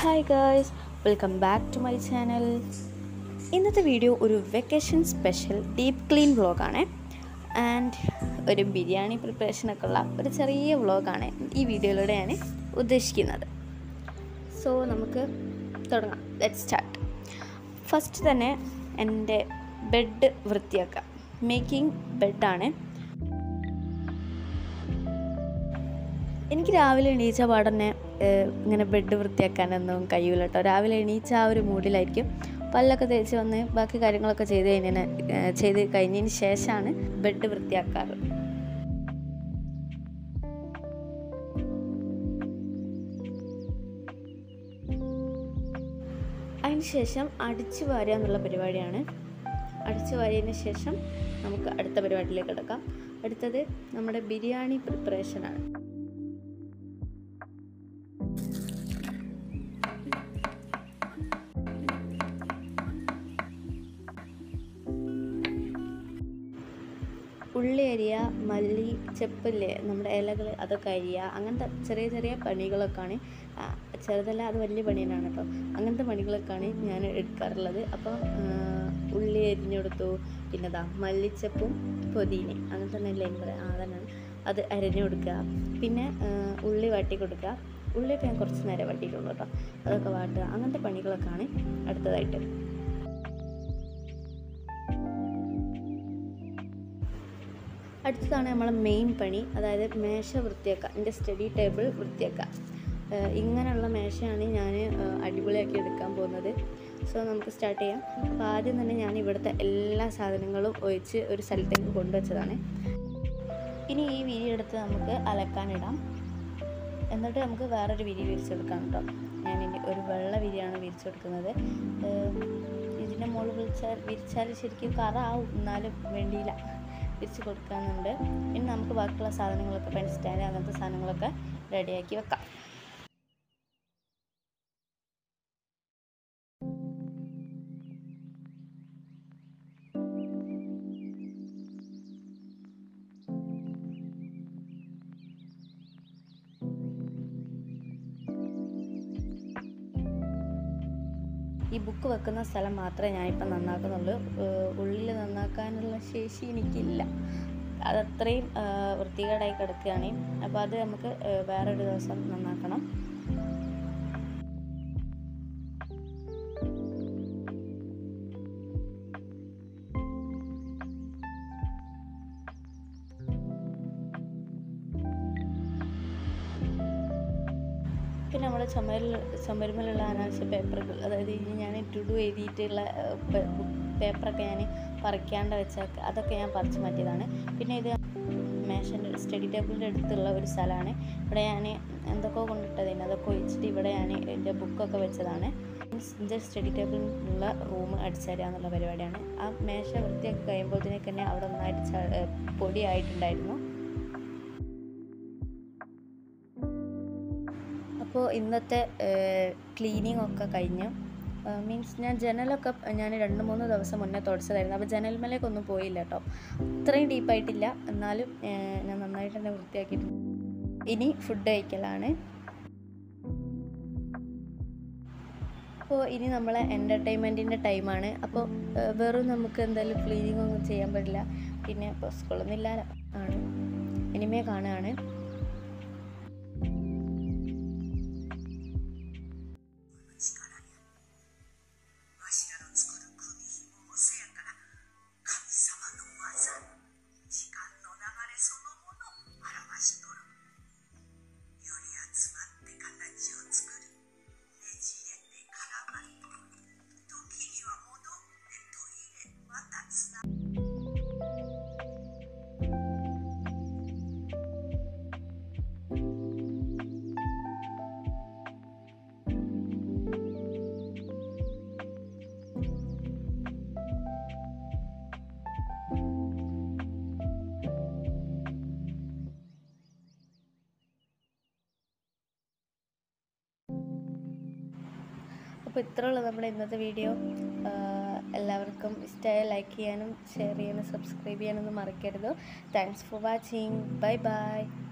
hi girls welcome back to my channel ഇന്നത്തെ video ഒരു vacation special deep clean വ്ളോഗാണ് and ഒരു ബിരിയാണി പ്രിപ്പറേഷനൊക്കെ ഉള്ള ഒരു ചെറിയ വ്ളോഗാണ് ഈ വീഡിയോയിലൂടെ ഞാൻ ഉദ്ദേശിക്കുന്നത് സോ നമുക്ക് തുടങ്ങാം ലെറ്റ് സ്റ്റാർട്ട് ഫസ്റ്റ് തന്നെ എൻ്റെ ബെഡ് വൃത്തിയാക്കാം മേക്കിംഗ് ബെഡാണ് എനിക്ക് രാവിലെ എണീച്ച പാടന്നെ ഏഹ്, ഇങ്ങനെ ബെഡ് വൃത്തിയാക്കാനൊന്നും കഴിയൂല കേട്ടോ രാവിലെ എണീച്ച ആ ഒരു മൂഡിലായിരിക്കും പല്ലൊക്കെ തേച്ച് വന്ന് ബാക്കി കാര്യങ്ങളൊക്കെ ചെയ്ത് കഴിഞ്ഞതിന് ഏഹ്, ചെയ്ത് കഴിഞ്ഞതിന് ശേഷമാണ് ബെഡ് വൃത്തിയാക്കാറ് അതിന് ശേഷം അടിച്ചു വാരുക എന്നുള്ള പരിപാടിയാണ് അടിച്ചു വാരിയതിന് ശേഷം നമുക്ക് അടുത്ത പരിപാടിയിലേക്ക് കിടക്കാം അടുത്തത് നമ്മുടെ ബിരിയാണി പ്രിപ്പറേഷനാണ് ഉള്ളി അരിയുക മല്ലി ചെപ്പില്ലേ നമ്മുടെ ഇലകൾ അതൊക്കെ അരിയുക അങ്ങനത്തെ ചെറിയ ചെറിയ പണികളൊക്കെയാണ് ആ, ചെറുതല്ല അത് വലിയ പണി തന്നെയാണ് കേട്ടോ അങ്ങനത്തെ പണികളൊക്കെയാണ് ഞാൻ എടുക്കാറുള്ളത് അപ്പോൾ ഉള്ളി അരിഞ്ഞു കൊടുത്തു പിന്നെ ദാ മല്ലിച്ചപ്പും പൊതിനെ അങ്ങനെ തന്നെ അല്ലേ എനിക്ക് പറയാം ആ തന്നെയാണ് അത് അരിഞ്ഞു കൊടുക്കുക പിന്നെ ആ, ഉള്ളി വാട്ടി കൊടുക്കുക ഉള്ളിയൊക്കെ ഞാൻ കുറച്ച് നേരം വാട്ടിയിട്ടുള്ളൂ കേട്ടോ അതൊക്കെ വാട്ടുക അങ്ങനത്തെ പണികളൊക്കെയാണ് അടുത്തതായിട്ട് അടുത്തതാണ് നമ്മളെ മെയിൻ പണി അതായത് മേശ വൃത്തിയാക്കുക എൻ്റെ സ്റ്റഡി ടേബിൾ വൃത്തിയാക്കുക ഏഹ് ഇങ്ങനെയുള്ള മേശയാണ് ഞാൻ അടിപൊളിയാക്കി എടുക്കാൻ പോകുന്നത് സോ നമുക്ക് സ്റ്റാർട്ട് ചെയ്യാം അപ്പോൾ ആദ്യം തന്നെ ഞാൻ ഇവിടുത്തെ എല്ലാ സാധനങ്ങളും ഒഴിച്ച് ഒരു സ്ഥലത്തേക്ക് കൊണ്ടുവച്ചതാണ് ഇനി ഈ വിരി എടുത്ത് നമുക്ക് അലക്കാനിടാം എന്നിട്ട് നമുക്ക് വേറൊരു വിരി വിരിച്ചെടുക്കാം കേട്ടോ ഞാൻ ഇനി ഒരു വെള്ള വിരിയാണ് വിരിച്ചെടുക്കുന്നത് ഏഹ് ഇതിൻ്റെ മുകളിൽ വിരിച്ചാൽ വിരിച്ചാൽ ശരിക്കും കറ ആവും എന്നാലും വേണ്ടിയില്ല വിരിച്ച് കൊടുക്കാനുണ്ട് ഇനി നമുക്ക് ബാക്കിയുള്ള സാധനങ്ങളൊക്കെ പെൻ സ്റ്റാൻഡ് അങ്ങനത്തെ സാധനങ്ങളൊക്കെ റെഡിയാക്കി വെക്കാം ഈ ബുക്ക് വെക്കുന്ന സ്ഥലം മാത്രമേ ഞാനിപ്പം നന്നാക്കുന്നുള്ളൂ ഏഹ് ഉള്ളിൽ നന്നാക്കാനുള്ള ശേഷി എനിക്കില്ല അതത്രയും ഏഹ് വൃത്തികേടായി കിടക്കുകയാണ് അപ്പോൾ അത് നമുക്ക് ഏഹ് വേറൊരു ദിവസം നന്നാക്കണം പിന്നെ നമ്മുടെ ചുമരിൽ ചുമരുമലുള്ള അനാവശ്യ പേപ്പറുകൾ അതായത് ഈ ഞാൻ ടു ഡു എഴുതിയിട്ടുള്ള പേപ്പറൊക്കെ ഞാൻ പറിക്കാണ്ട് വെച്ചൊക്കെ അതൊക്കെ ഞാൻ പറിച്ച് മാറ്റിയതാണ് പിന്നെ ഇത് മേശൻ്റെ സ്റ്റഡി ടേബിളിൻ്റെ അടുത്തുള്ള ഒരു സ്ഥലമാണ് ഇവിടെ ഞാൻ എന്തൊക്കെയോ കൊണ്ടിട്ടതിന് അതൊക്കെ ഒഴിച്ചിട്ട് ഇവിടെ ഞാൻ എൻ്റെ ബുക്കൊക്കെ വെച്ചതാണ് എൻ്റെ സ്റ്റഡി ടേബിളിലുള്ള റൂം അടിച്ചുതരിക എന്നുള്ള പരിപാടിയാണ് ആ മേശ വൃത്തിയാക്കി കഴിയുമ്പോഴത്തേക്ക് തന്നെ അവിടെ ഒന്ന് അടിച്ച പൊടിയായിട്ടുണ്ടായിരുന്നു അപ്പോൾ ഇന്നത്തെ ക്ലീനിങ് ഒക്കെ കഴിഞ്ഞു മീൻസ് ഞാൻ ജനലൊക്കെ ഞാൻ രണ്ട് മൂന്ന് ദിവസം മുന്നേ തുടച്ചതായിരുന്നു അപ്പോൾ ജനൽമേലേക്കൊന്നും പോയില്ല കേട്ടോ അത്രയും ഡീപ്പായിട്ടില്ല എന്നാലും ഏഹ്, ഞാൻ നന്നായിട്ട് തന്നെ വൃത്തിയാക്കിയിട്ടുണ്ട് ഇനി ഫുഡ് കഴിക്കലാണ് അപ്പോൾ ഇനി നമ്മളെ എൻ്റർടൈൻമെൻറ്റിൻ്റെ ടൈമാണ് അപ്പോൾ ഏഹ്, വെറും നമുക്ക് എന്തായാലും ക്ലീനിങ് ഒന്നും ചെയ്യാൻ പറ്റില്ല പിന്നെ ഇപ്പോൾ സ്കൂളൊന്നും ഇല്ല ആണ് ഇനിമേ കാണുകയാണ് അപ്പോൾ ഇത്രയുള്ള നമ്മുടെ ഇന്നത്തെ വീഡിയോ എല്ലാവർക്കും ഇഷ്ടമായ ലൈക്ക് ചെയ്യാനും ഷെയർ ചെയ്യാനും സബ്സ്ക്രൈബ് ചെയ്യാനൊന്നും മറക്കരുത് thanks for watching bye by